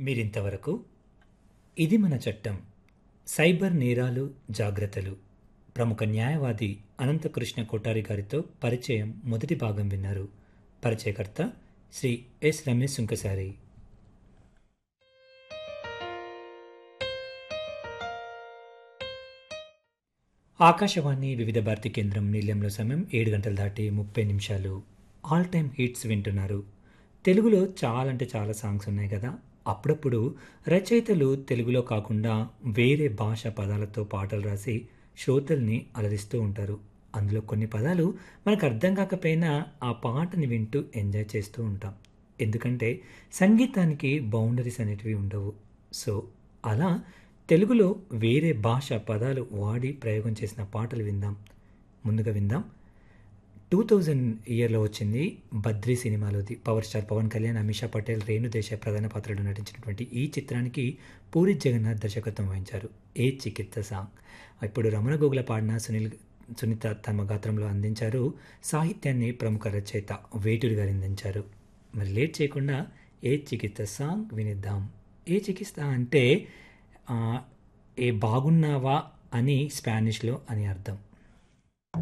మీరింతవరకు ఇది మన చట్టం సైబర్ నేరాలు జాగ్రత్తలు ప్రముఖ న్యాయవాది అనంతకృష్ణ కొఠారి గారితో పరిచయం మొదటి భాగం విన్నారు పరిచయకర్త శ్రీ ఎస్ రమేష్ సుంకసారి ఆకాశవాణి వివిధ భారతి కేంద్రం నీళ్యంలో సమయం ఏడు గంటలు దాటి ముప్పై నిమిషాలు ఆల్ టైమ్ హిట్స్ వింటున్నారు తెలుగులో చాలా అంటే చాలా సాంగ్స్ ఉన్నాయి కదా అప్పుడప్పుడు రచయితలు తెలుగులో కాకుండా వేరే భాష పదాలతో పాటలు రాసి శ్రోతల్ని అలరిస్తూ ఉంటారు అందులో కొన్ని పదాలు మనకు అర్థం కాకపోయినా ఆ పాటని వింటూ ఎంజాయ్ చేస్తూ ఉంటాం ఎందుకంటే సంగీతానికి బౌండరీస్ అనేటివి ఉండవు సో అలా తెలుగులో వేరే భాష పదాలు వాడి ప్రయోగం చేసిన పాటలు విందాం ముందుగా విందాం టూ థౌజండ్ ఇయర్లో వచ్చింది బద్రీ సినిమాలోది పవర్ స్టార్ పవన్ కళ్యాణ్ అమిషా పటేల్ రేణు దేశాయ్ ప్రధాన పాత్రలో నటించినటువంటి ఈ చిత్రానికి పూరి జగన్నాథ్ దర్శకత్వం వహించారు ఏ చికిత్స సాంగ్ ఇప్పుడు రమణ గోగుల పాడిన సునీల్ సునీత తమ గాత్రంలో అందించారు సాహిత్యాన్ని ప్రముఖ రచయిత వేటూరి గారు అందించారు మరి లేట్ చేయకుండా ఏ చికిత్స సాంగ్ వినిద్దాం ఏ చికిత్స అంటే ఏ బాగున్నావా అని స్పానిష్లో అని అర్థం